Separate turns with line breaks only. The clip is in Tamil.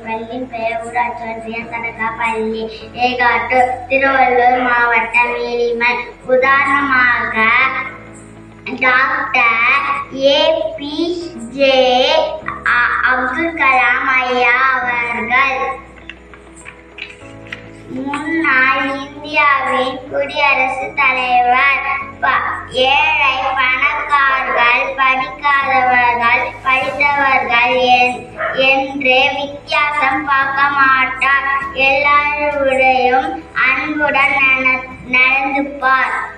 பள்ளியின் பெயர் ஊராட்சி ஒன்றியம் தடகா பள்ளி ஏகாட்டூர் திருவள்ளூர் மாவட்டம் நீலிமல் உதாரணமாக doctor A P J Abdul Kalam ஐயா அவர்கள் முன்னாள் இந்தியாவின் குடியரசுத் தலைவர் ப- ஏழை பணக்காரர்கள் படிக்காதவர்கள் படித்தவர்கள் என்- என்று வித்தியாசம் பார்க்க மாட்டார் எல்லாருடையும் அன்புடன் நட- நடந்துப்பார்